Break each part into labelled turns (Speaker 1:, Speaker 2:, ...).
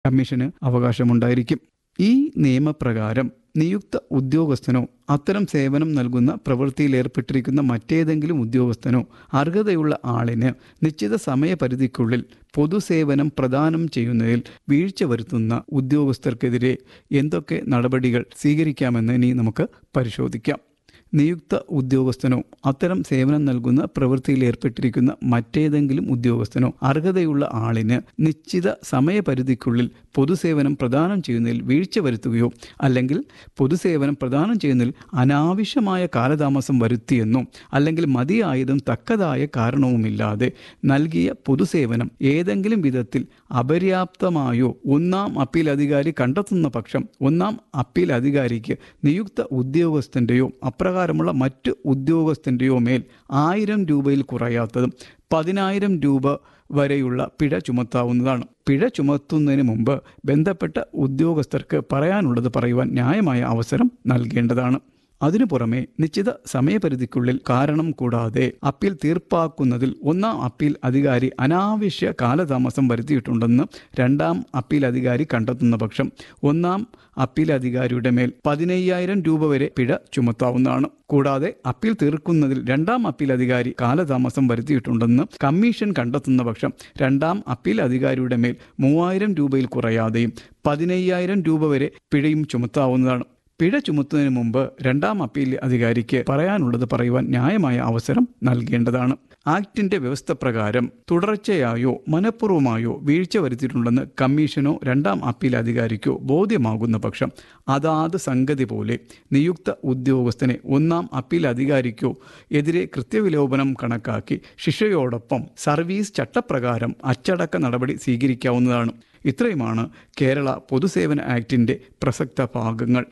Speaker 1: commission അവകാശമുണ്ടായിരിക്കും ഈ നിയമപ്രകാരം നിയുക്ത ഉദ്യോഗസ്ഥനോ അത്തരം സേവനം നൽകുന്ന പ്രവൃത്തിയിൽ ഏർപ്പെട്ടിരിക്കുന്ന മറ്റേതെങ്കിലും ഉദ്യോഗസ്ഥനോ അർഹതയുള്ള ആളിന് നിശ്ചിത സമയപരിധിക്കുള്ളിൽ പൊതുസേവനം പ്രദാനം ചെയ്യുന്നതിൽ വീഴ്ച വരുത്തുന്ന ഉദ്യോഗസ്ഥർക്കെതിരെ എന്തൊക്കെ നടപടികൾ സ്വീകരിക്കാമെന്ന് ഇനി നമുക്ക് പരിശോധിക്കാം നിയുക്ത ഉദ്യോഗസ്ഥനോ അത്തരം സേവനം നൽകുന്ന പ്രവൃത്തിയിൽ ഏർപ്പെട്ടിരിക്കുന്ന മറ്റേതെങ്കിലും ഉദ്യോഗസ്ഥനോ അർഹതയുള്ള ആളിന് നിശ്ചിത സമയപരിധിക്കുള്ളിൽ പൊതുസേവനം പ്രദാനം ചെയ്യുന്നതിൽ വീഴ്ച വരുത്തുകയോ അല്ലെങ്കിൽ പൊതുസേവനം പ്രദാനം ചെയ്യുന്നതിൽ അനാവശ്യമായ കാലതാമസം വരുത്തിയെന്നോ അല്ലെങ്കിൽ മതിയായതും തക്കതായ കാരണവുമില്ലാതെ നൽകിയ പൊതുസേവനം ഏതെങ്കിലും വിധത്തിൽ അപര്യാപ്തമായോ ഒന്നാം അപ്പീൽ അധികാരി കണ്ടെത്തുന്ന പക്ഷം ഒന്നാം അപ്പീൽ അധികാരിക്ക് നിയുക്ത ഉദ്യോഗസ്ഥൻ്റെയോ അപ്രകാരമുള്ള മറ്റ് ഉദ്യോഗസ്ഥൻ്റെയോ മേൽ ആയിരം രൂപയിൽ കുറയാത്തതും പതിനായിരം രൂപ വരെയുള്ള പിഴ ചുമത്താവുന്നതാണ് പിഴ ചുമത്തുന്നതിന് മുമ്പ് ബന്ധപ്പെട്ട ഉദ്യോഗസ്ഥർക്ക് പറയാനുള്ളത് പറയുവാൻ ന്യായമായ അവസരം നൽകേണ്ടതാണ് അതിനു പുറമെ നിശ്ചിത സമയപരിധിക്കുള്ളിൽ കാരണം കൂടാതെ അപ്പീൽ തീർപ്പാക്കുന്നതിൽ ഒന്നാം അപ്പീൽ അധികാരി അനാവശ്യ കാലതാമസം വരുത്തിയിട്ടുണ്ടെന്ന് രണ്ടാം അപ്പീൽ അധികാരി കണ്ടെത്തുന്ന പക്ഷം ഒന്നാം അപ്പീൽ അധികാരിയുടെ മേൽ പതിനയ്യായിരം രൂപ വരെ പിഴ ചുമത്താവുന്നതാണ് കൂടാതെ അപ്പീൽ തീർക്കുന്നതിൽ രണ്ടാം അപ്പീൽ അധികാരി കാലതാമസം വരുത്തിയിട്ടുണ്ടെന്ന് കമ്മീഷൻ കണ്ടെത്തുന്ന പക്ഷം രണ്ടാം അപ്പീൽ അധികാരിയുടെ മേൽ മൂവായിരം രൂപയിൽ കുറയാതെയും പതിനയ്യായിരം രൂപ വരെ പിഴയും ചുമത്താവുന്നതാണ് പിഴ ചുമത്തുന്നതിന് മുമ്പ് രണ്ടാം അപ്പീൽ അധികാരിക്ക് പറയാനുള്ളത് പറയുവാൻ ന്യായമായ അവസരം നൽകേണ്ടതാണ് ആക്ടിന്റെ വ്യവസ്ഥ പ്രകാരം തുടർച്ചയായോ മനഃപൂർവ്വമായോ വീഴ്ച വരുത്തിയിട്ടുണ്ടെന്ന് കമ്മീഷനോ രണ്ടാം അപ്പീൽ അധികാരിക്കോ ബോധ്യമാകുന്ന പക്ഷം അതാത് സംഗതി പോലെ നിയുക്ത ഉദ്യോഗസ്ഥനെ ഒന്നാം അപ്പീൽ അധികാരിക്കോ എതിരെ കൃത്യവിലോപനം കണക്കാക്കി ശിക്ഷയോടൊപ്പം സർവീസ് ചട്ടപ്രകാരം അച്ചടക്ക നടപടി സ്വീകരിക്കാവുന്നതാണ് ഇത്രയുമാണ് കേരള പൊതുസേവന ആക്ടിന്റെ പ്രസക്ത ഭാഗങ്ങൾ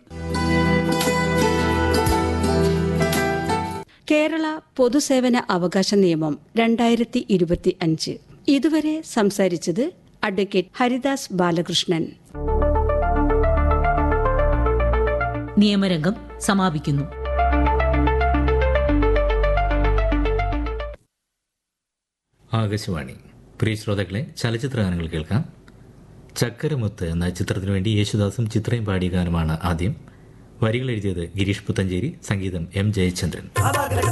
Speaker 2: കേരള പൊതുസേവന അവകാശ നിയമം രണ്ടായിരത്തി ഇരുപത്തി അഞ്ച് ഇതുവരെ സംസാരിച്ചത് അഡ്വക്കേറ്റ് ഹരിദാസ് ബാലകൃഷ്ണൻ
Speaker 3: നിയമരംഗം സമാപിക്കുന്നു
Speaker 4: ആകാശവാണി പ്രിയ ശ്രോതാക്കളെ ചലച്ചിത്ര ഗാനങ്ങൾ കേൾക്കാം ചക്കരമുത്ത് എന്ന ചിത്രത്തിനു വേണ്ടി യേശുദാസും ചിത്രയും പാടിയ ഗാനമാണ് ആദ്യം വരികൾ എഴുതിയത് ഗിരീഷ് പുത്തഞ്ചേരി സംഗീതം എം ജയചന്ദ്രൻ